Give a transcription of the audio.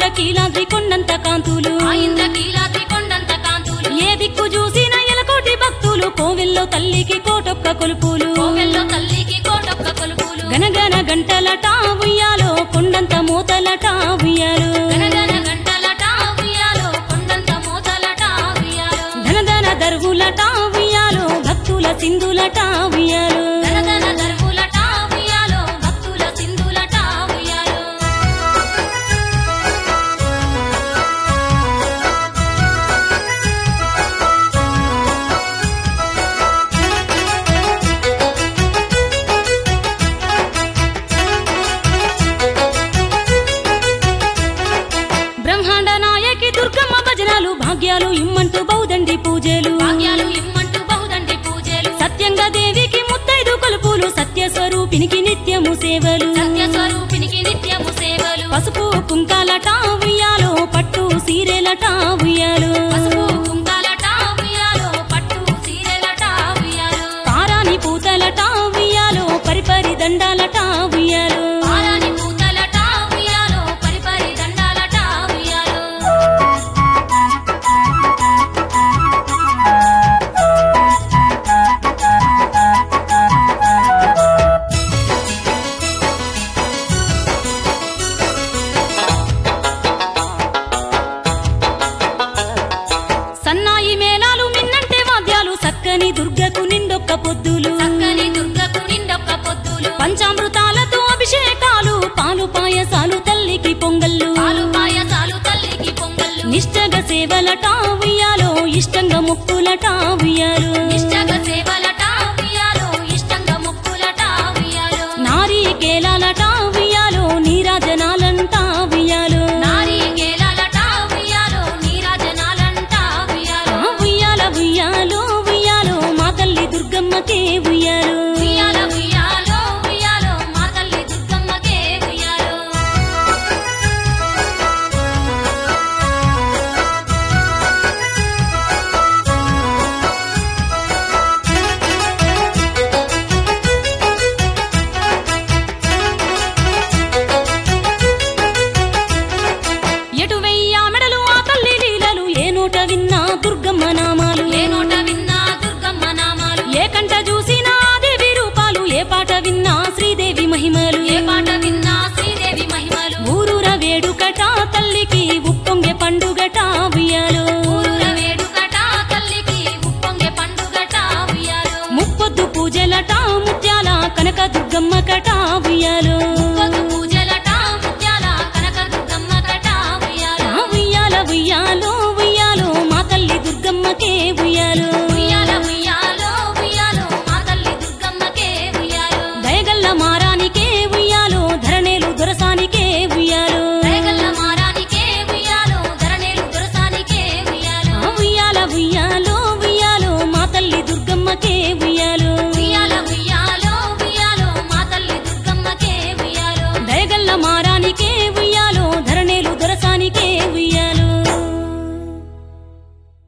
ఇంద్రకీలాద్రి కొండంత కాంతులు ఆ ఇంద్రకీలాద్రి కొండంత కాంతులు ఏ దిక్కు చూసిన ఎలకోటి భక్తులు కోవెల్లో తల్లికి కోటొక్క కొలుపులు కోవెల్లో తల్లికి కోటొక్క కొలుపులు గనగన గంటలట ఉయ్యాలో కొండంత మూతలట ఉయ్యాలు గనగన గంటలట ఉయ్యాలో కొండంత మోతలట ఉయ్యాలో ధనధన దర్వులట ఉయ్యాలో భక్తుల సింధులట ఉయ్యాలు ధనధన దర్వులట ఉయ్యాలో భక్తుల సింధులట ఉయ్యాలో బ్రహ్మాండ నాయకి దుర్గమ్మ భజనాలు భాగ్యాలు ఇమ్మంటూ బౌదండి పూజలు భాగ్యాలు ఇమ్మంటూ బహుదండి పూజలు సత్యంగా దేవికి ముత్తైదు కొలుపులు సత్య స్వరూపినికి నిత్యము సేవలు సత్య స్వరూపినికి నిత్యము సేవలు పసుపు కుంకాలట ఉయ్యాలో పట్టు సీరెలట ఉయ్యాలు పసుపు కుంకాలట ఉయ్యాలో పట్టు సీరెలట ఉయ్యాలో పారాని పూతలట ఉయ్యాలో పరిపరి దండాలట ఉయ్యాలు పారాని పూతలట ఉయ్యాలో పరిపరి దండాలట ఉయ్యాలో సన్నాయి మేళాలు మిన్నంటే వాద్యాలు సక్కని దుర్గకు నిండొక్క పొద్దులు చక్కని దుర్గకు నిండొక్క పొద్దులు పంచామృతాలతో అభిషేకాలు పాలు పాయసాలు తల్లికి పొంగళ్ళు పాలు పాయసాలు తల్లికి పొంగళ్ళు నిష్టగ సేవలట ఉయ్యాలో ఇష్టంగా ముక్కులట ఉయ్యాలు నిష్టగ సేవలట ఉయ్యాలో ఇష్టంగా ముక్కులట ఉయ్యాలో నారీ కేలాలట ఉయ్యాలో నీరాజనాలంట ఉయ్యాలు నారీకేలలట ఉయ్యాలో నీరాజనాలంట ఉయ్యాలో ఆ ఉయ్యాల ఉయ్యాలో ఉయ్యాలో మా తల్లి దుర్గమ్మకే ఉయ్యాలు ఉయ్యాల ఉయ్యాలో ఉయ్యాలో మా తల్లి దుర్గమ్మకే ఉయ్యాలో ఎటు వెయ్యా మెడలు ఆ తల్లి లీలలు ఏ నోట విన్నా దుర్గమ్మ నామాలు ఏ నోట విన్నా దుర్గమ్మ నామాలు ఏ కంట చూసినా దేవి రూపాలు ఏ పాట విన్నా శ్రీదేవి మహిమలు ఏ పాట విన్నా శ్రీదేవి మహిమలు ఊరూర వేడుకట తల్లికి ఉప్పొంగే పండుగట ఉయ్యాలు ఊరుల వేడుకట తల్లికి ఉప్పొంగే పండుగట ఉయ్యాలో ముప్పొద్దు పూజలట ముత్యాల కనక దుర్గమ్మ కట ఉయ్యాలు